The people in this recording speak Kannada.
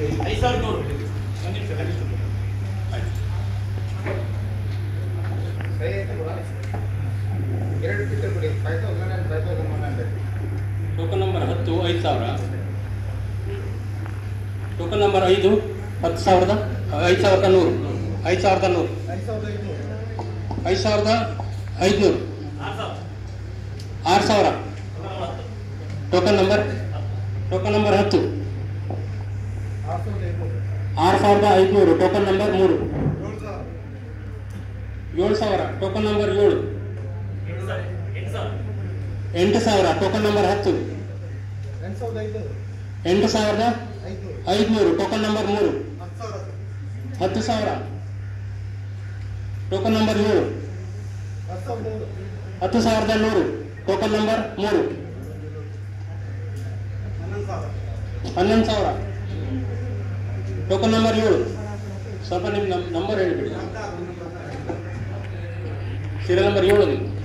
ಐದು ಸಾವಿರದ ನೂರು ಒಂದು ನಿಮಿಷ ಕನಿಷ್ಠ ಆಯ್ತು ಎರಡು ಪಿಕ್ಚರ್ ಬಿಡಿ five thousand and five thousand one hundred token number ಹತ್ತು ಐದು ಸಾವಿರ ಟೋಕನ್ ನಂಬರ್ ಐದು ಹತ್ತು ಸಾವಿರದ ಐದು ಸಾವಿರದ ನೂರು ಐದು ಸಾವಿರದ ನೂರು ಐದು ಸಾವಿರದ ಐದುನೂರು ಐದು ಸಾವಿರದ ಐದುನೂರು ಆರು ಸಾವಿರ ಟೋಕನ್ ನಂಬರ್ ಟೋಕನ್ ನಂಬರ್ ಹತ್ತು ಆರು ಸಾವಿರದ ಐದುನೂರು ಆರು ಸಾವಿರದ ಐದುನೂರು ಟೋಕನ್ ನಂಬರ್ ಮೂರು ಏಳು ಸಾವಿರ ಏಳು ಸಾವಿರ ಟೋಕನ್ ನಂಬರ್ ಏಳು ಎಂಟು ಸಾವಿರ ಟೋಕನ್ ನಂಬರ್ ಹತ್ತು ಎಂಟು ಸಾವಿರದ ಐದುನೂರು ಎಂಟು ಸಾವಿರದ ಐದುನೂರು ಐದುನೂರು ಟೋಕನ್ ನಂಬರ್ ಮೂರು ಹತ್ತು ಸಾವಿರ ಹತ್ತು ಸಾವಿರ ಟೋಕನ್ ನಂಬರ್ ಏಳು ಹತ್ತು ಸಾವಿರದ ನೂರು ಹತ್ತು ಸಾವಿರದ ನೂರು ಟೋಕನ್ ನಂಬರ್ ಮೂರು ಹನ್ನೊಂದು ಸಾವಿರ ಹನ್ನೊಂದು ಸಾವಿರ ಟೋಕನ್ ನಂಬರ್ ಏಳು ಸ್ವಲ್ಪ ನಿಮ್ಮ ನಂಬರ್ ಹೇಳಿಬಿಡಿ ಸೀರಿಯಲ್ ನಂಬರ್ ಏಳು ನಿಮ್ದು